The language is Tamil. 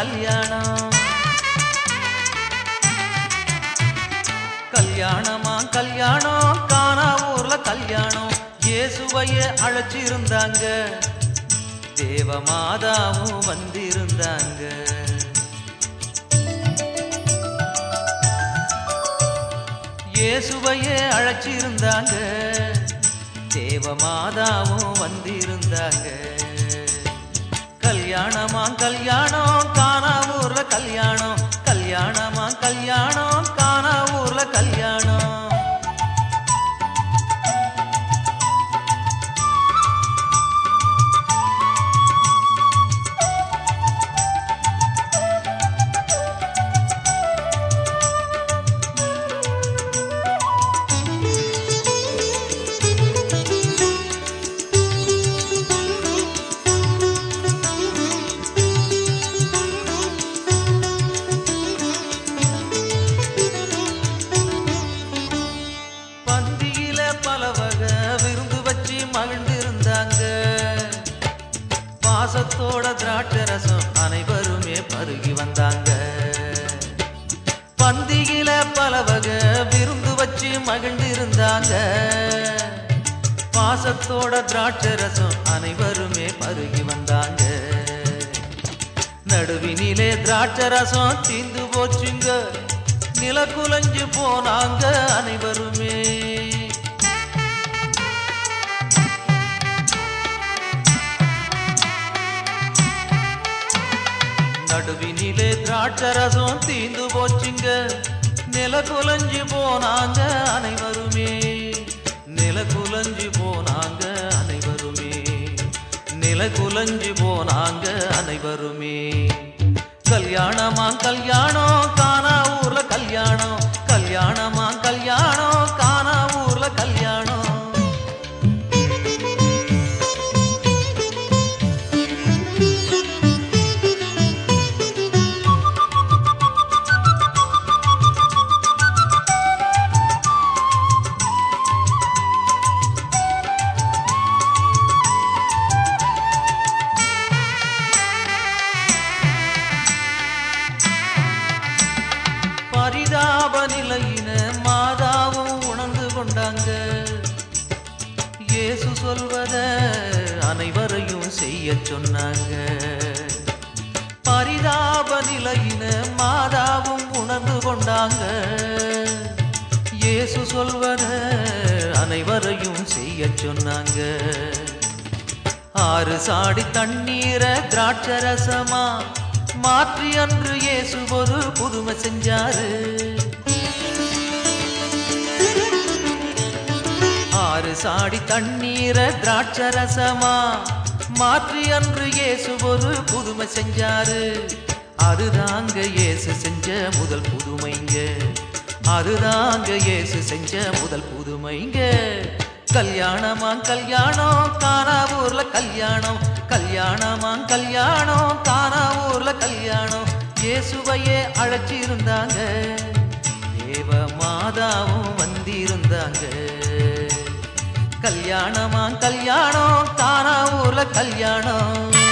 கல்யாணம் கல்யாணமா கல்யாணம் காணா ஊர்ல கல்யாணம் இயேசுவையே அழைச்சிருந்தாங்க தேவமாதாவும் வந்திருந்தாங்க இயேசுவையே அழைச்சிருந்தாங்க தேவமாதாவும் வந்திருந்தாங்க கல்யாணமா கல்யாணம் காணா ஊர்ல கல்யாணம் கல்யாணமா கல்யாணம் காணா ஊர்ல கல்யாணம் பந்தியில பல வகை விருந்து வச்சு மகிழ்ந்திருந்தாங்க பாசத்தோட திராட்சை ரசம் அனைவருமே பருகி வந்தாங்க பந்தியில பல வகை விருந்து வச்சு மகிழ்ந்திருந்தாங்க பாசத்தோட திராட்சை ரசம் அனைவருமே பருகி வந்தாங்க நடுவினிலே திராட்சை ரசம் தீந்து போச்சுங்க நில குலைஞ்சு போனாங்க அனைவருமே நடுவினிலே திராட்சை ரசம் தீந்து போச்சுங்க நில குலைஞ்சு போனாங்க அனைவருமே நில குலைஞ்சு போனாங்க அனைவருமே நில குலைஞ்சு போனாங்க அனைவருமே கல்யாணமா கல்யாணம் காணா ஊர்ல கல்யாணம் கல்யாணமா கல்யாணம் காணா ஊர்ல கல்யாணம் பரிதாப நிலையின மாதாவும் உணர்ந்து கொண்டாங்க இயேசு சொல்வத அனைவரையும் செய்ய சொன்னாங்க பரிதாப நிலையின மாதாவும் உணர்ந்து கொண்டாங்க இயேசு சொல்வத அனைவரையும் செய்ய சொன்னாங்க ஆறு சாடி தண்ணீர திராட்சை ரசமா மாற்றி அன்று இயேசு ஒரு புதுமை செஞ்சாரு ஆறு சாடி தண்ணீர திராட்சை ரசமா மாற்றி அன்று இயேசு ஒரு புதுமை செஞ்சாரு அதுதாங்க இயேசு செஞ்ச முதல் புதுமைங்க அதுதாங்க இயேசு செஞ்ச முதல் புதுமைங்க கல்யாணமா கல்யாணம் காணா ஊர்ல கல்யாணம் கல்யாணமா கல்யாணம் காணா ஊர்ல கல்யாணம் இயேசுவையே அழைச்சிருந்தாங்க தேவ மாதாவும் வந்திருந்தாங்க கல்யாணமா கல்யாணம் காணா ஊர்ல கல்யாணம்